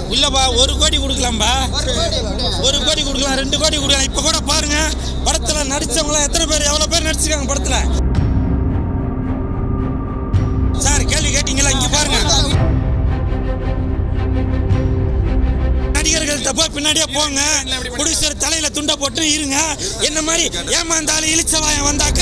இல்லப்பா ஒரு கோடி கொடுக்கலாம்பா ஒரு கோடி கொடுக்கலாம் ரெண்டு கோடி கொடுக்கலாம் இப்போ கூட பாருங்க படத்தில் நடிச்சவங்களாம் எத்தனை பேர் எவ்வளோ பேர் நடிச்சிருக்காங்க படத்தில் சார் கேள்வி கேட்டீங்களா இங்கே பாருங்க நடிகர்கள்ட்ட போய் பின்னாடியே போங்க ப்ரொடியூசர் தலையில துண்டை போட்டு இருங்க என்ன மாதிரி ஏமாந்தாலும் இழிச்சவாயம் வந்தாக்க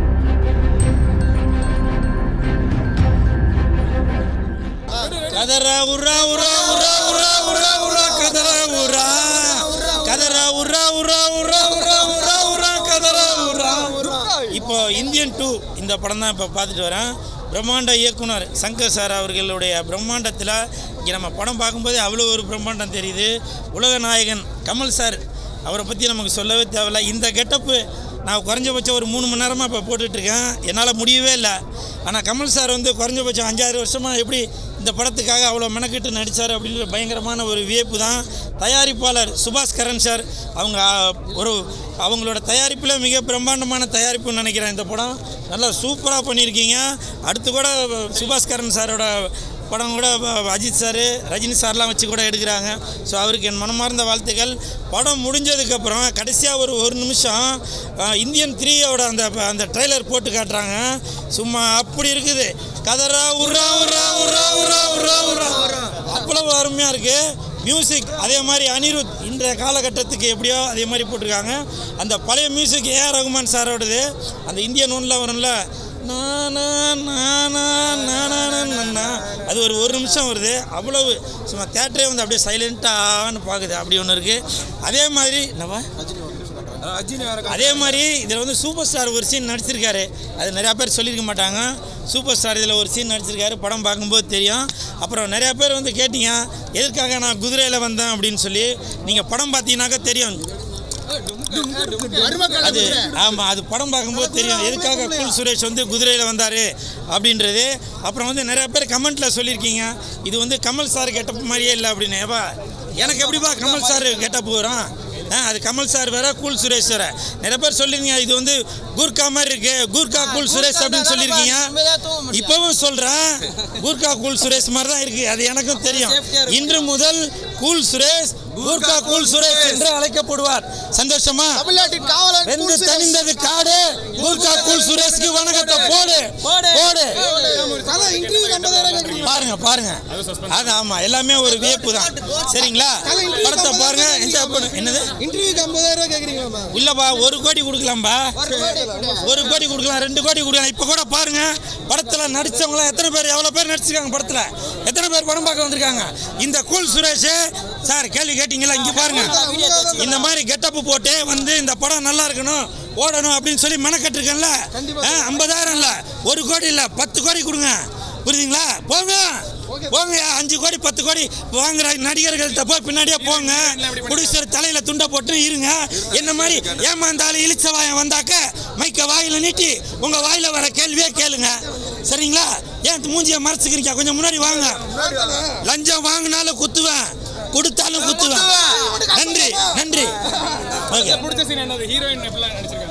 கதற உரா உரா உரா உரா உரா உரா கதற உரா கதற உரா உரா உரா உரா உரா உரா கதற உரா இப்போ இந்தியன் டூ இந்த படம் தான் இப்போ பார்த்துட்டு வரேன் பிரம்மாண்ட இயக்குனர் சங்கர் சார் அவர்களுடைய பிரம்மாண்டத்தில் இங்கே நம்ம படம் பார்க்கும்போதே அவ்வளோ ஒரு பிரம்மாண்டம் தெரியுது உலக நாயகன் கமல் சார் அவரை பற்றி நமக்கு சொல்லவே தேவையில்ல இந்த கெட்டப்பு நான் குறைஞ்சபட்சம் ஒரு மூணு மணி நேரமாக இப்போ போட்டுட்ருக்கேன் என்னால் முடியவே இல்லை ஆனால் கமல் சார் வந்து குறைஞ்சபட்சம் அஞ்சாறு வருஷமாக எப்படி இந்த படத்துக்காக அவ்வளோ மெனக்கெட்டு நடித்தார் அப்படின்ற பயங்கரமான ஒரு வியப்பு தான் தயாரிப்பாளர் சுபாஷ் கரன் சார் அவங்க ஆ, ஒரு அவங்களோட தயாரிப்பில் மிக பிரம்மாண்டமான தயாரிப்புன்னு நினைக்கிறேன் இந்த படம் நல்லா சூப்பராக பண்ணியிருக்கீங்க அடுத்து கூட சுபாஷ் கரன் சாரோட படம் கூட வ- அஜித் சார் ரஜினி சார்லாம் வச்சு கூட எடுக்கிறாங்க ஸோ அவருக்கு என் மனமார்ந்த வாழ்த்துக்கள் படம் முடிஞ்சதுக்கப்புறம் கடைசியாக ஒரு ஒரு நிமிஷம் அஹ், இந்தியன் த்ரீயோட அந்த அந்த ட்ரெய்லர் போட்டு காட்டுறாங்க சும்மா அப்படி இருக்குது கதரா உர்ரா உர்ரா உர்ரா உர்ரா உர்ரா உர்ரா அவ்வளவு அருமையாக இருக்குது மியூசிக் அதே மாதிரி அனிருத் இன்றைய காலகட்டத்துக்கு எப்படியோ அதே மாதிரி போட்டிருக்காங்க அந்த பழைய மியூசிக் ஏஆர் ரகுமான் சாரோடது அந்த இந்தியன் ஒன்றில் வரும்ல நா, நா, நா, நா, நா, நா, நா, நா, நா. அது ஒரு ஒரு நிமிஷம் வருது அவ்வளவு சும்மா தேட்டரே வந்து அப்படியே சைலண்ட்டான்னு பார்க்குது அப்படி ஒன்று இருக்குது அதே மாதிரி என்னவா அதே மாதிரி இதில் வந்து சூப்பர் ஸ்டார் ஒரு சீன் நடிச்சிருக்காரு அது நிறையா பேர் சொல்லியிருக்க மாட்டாங்க சூப்பர் ஸ்டார் இதில் ஒரு சீன் நடிச்சிருக்காரு படம் பார்க்கும்போது தெரியும் அப்புறம் நிறையா பேர் வந்து கேட்டீங்க எதுக்காக நான் குதிரையில் வந்தேன் அப்படின்னு சொல்லி நீங்கள் படம் பார்த்தீங்கன்னாக்கா தெரியும் அது ஆமாம் அது படம் பார்க்கும்போது தெரியும் எதுக்காக கூல் சுரேஷ் வந்து குதிரையில் வந்தார் அப்படின்றது அப்புறம் வந்து நிறைய பேர் கமெண்ட்டில் சொல்லியிருக்கீங்க இது வந்து கமல் சார் கெட்டப் மாதிரியே இல்லை அப்படின்னு ஏப்பா எனக்கு எப்படிப்பா கமல் சார் கெட்டப் வரும் ஆ அது கமல் சார் வேற கூல் சுரேஷ் வேற நிறைய பேர் சொல்லிருக்கீங்க இது வந்து கூர்க்கா மாதிரி இருக்கு கூர்க்கா கூல் சுரேஷ் அப்படின்னு சொல்லியிருக்கீங்க இப்பவும் சொல்றேன் கூர்க்கா கூல் சுரேஷ் மாதிரி தான் இருக்கு அது எனக்கும் தெரியும் இன்று முதல் கூல் சுரேஷ் கூர்க்கா கூல் சுரேஷ் என்று அழைக்கப்படுவார் சந்தோஷமா தமிழ்நாட்டின் காவலன் வெந்து தணிந்தது காடு கூர்க்கா கூல் சுரேஷ்க்கு வணக்கத்தை போடு போடு தல இன்டர்வியூ ஐம்பதாயிரம் கேட்குறீங்க பாருங்க பாருங்க அது ஆமா எல்லாமே ஒரு வியப்பு தான் சரிங்களா படத்தை பாருங்க என்ஜாய் பண்ணு என்னது இன்டர்வியூக்கு ஐம்பதாயிரம் கேட்குறீங்களா இல்லப்பா ஒரு கோடி கொடுக்கலாம்பா ஒரு கோடி கொடுக்கலாம் ரெண்டு கோடி கொடுக்கலாம் இப்போ கூட பாருங்க படத்தில் நடிச்சவங்களாம் எத்தனை பேர் எவ்வளோ பேர் நடிச்சிருக்காங்க படத்தில் எத்தனை பேர் படம் பார்க்க வந்திருக்காங்க இந்த கூல் சுரேஷ் சார் கேள்வி கேட்டீங்களா இங்கே பாருங்க இந்த மாதிரி கெட்டப்பு போட்டு வந்து இந்த படம் நல்லா இருக்கணும் ஓடணும் அப்படின்னு சொல்லி மெனக்கட்டுருக்கேன்ல ஐம்பதாயிரம் இல்லை ஒரு கோடி இல்லை பத்து கோடி கொடுங்க புரியுதுங்களா போங்க போங்க அஞ்சு கோடி பத்து கோடி வாங்குற நடிகர்கள்ட்ட போய் பின்னாடியே போங்க ப்ரொடியூசர் தலையில துண்டை போட்டு இருங்க என்ன மாதிரி ஏமாந்தாலும் இழிச்சவாயம் வந்தாக்க மைக்க வாயில நீட்டி உங்க வாயில வர கேள்வியே கேளுங்க சரிங்களா ஏன் மூஞ்சிய மறைச்சுக்கிறீங்க கொஞ்சம் முன்னாடி வாங்க லஞ்சம் வாங்கினாலும் குத்துவேன் கொடுத்தாலும் குத்துவேன் நன்றி நன்றி ஓகே பிடிச்ச சீன் என்னது ஹீரோயின் எப்படிலாம் நடிச்சிருக்காங்க